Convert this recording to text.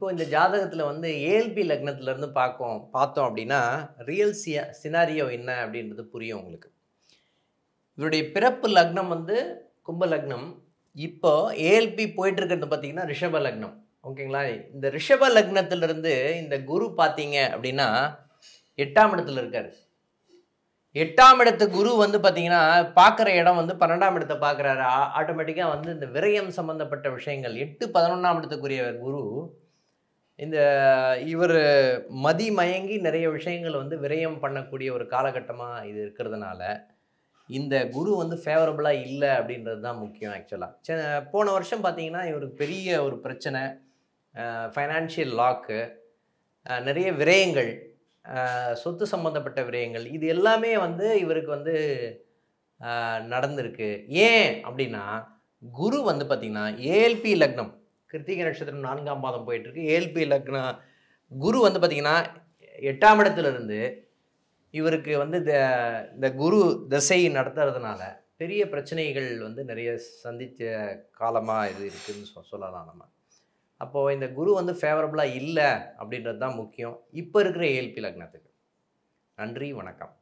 இந்த ஜாதகத்தில் வந்து ஏஎல்பி லக்னத்திலேருந்து பார்க்கோம் பார்த்தோம் அப்படின்னா ரியல் சியா சினாரியோ என்ன அப்படின்றது புரியும் உங்களுக்கு இவருடைய பிறப்பு லக்னம் வந்து கும்ப லக்னம் இப்போ ஏஎல்பி போயிட்டு இருக்கிறது பார்த்தீங்கன்னா ரிஷப லக்னம் ஓகேங்களா இந்த ரிஷப லக்னத்திலிருந்து இந்த குரு பார்த்தீங்க அப்படின்னா எட்டாம் இடத்துல இருக்காரு எட்டாம் இடத்து குரு வந்து பார்த்தீங்கன்னா பார்க்குற இடம் வந்து பன்னெண்டாம் இடத்தை பார்க்குறாரு ஆட்டோமேட்டிக்காக வந்து இந்த விரயம் சம்பந்தப்பட்ட விஷயங்கள் எட்டு பதினொன்றாம் இடத்துக்குரிய குரு இந்த இவர் மதி மயங்கி நிறைய விஷயங்கள் வந்து விரயம் பண்ணக்கூடிய ஒரு காலகட்டமாக இது இருக்கிறதுனால இந்த குரு வந்து ஃபேவரபுளாக இல்லை அப்படின்றது தான் முக்கியம் ஆக்சுவலாக போன வருஷம் பார்த்தீங்கன்னா இவருக்கு பெரிய ஒரு பிரச்சனை ஃபைனான்ஷியல் லாக்கு நிறைய விரயங்கள் அஹ், சொத்து சம்மந்தப்பட்ட விரயங்கள் இது எல்லாமே வந்து இவருக்கு வந்து அஹ், நடந்திருக்கு ஏன் அப்படின்னா குரு வந்து பார்த்திங்கன்னா ஏஎல்பி லக்னம் கிருத்திகை நட்சத்திரம் நான்காம் பாதம் போயிட்டுருக்கு ஏஎல்பி லக்னம் குரு வந்து பார்த்திங்கன்னா எட்டாம் இடத்துல இருந்து இவருக்கு வந்து இந்த இந்த குரு திசை நடத்துறதுனால பெரிய பிரச்சனைகள் வந்து நிறைய சந்தித்த காலமாக இது இருக்குதுன்னு சொ சொல்லலாம் நம்ம அப்போது இந்த குரு வந்து ஃபேவரபுளாக இல்லை அப்படின்றது தான் முக்கியம் இப்போ இருக்கிற ஏஎல்பி லக்னத்துக்கு நன்றி வணக்கம்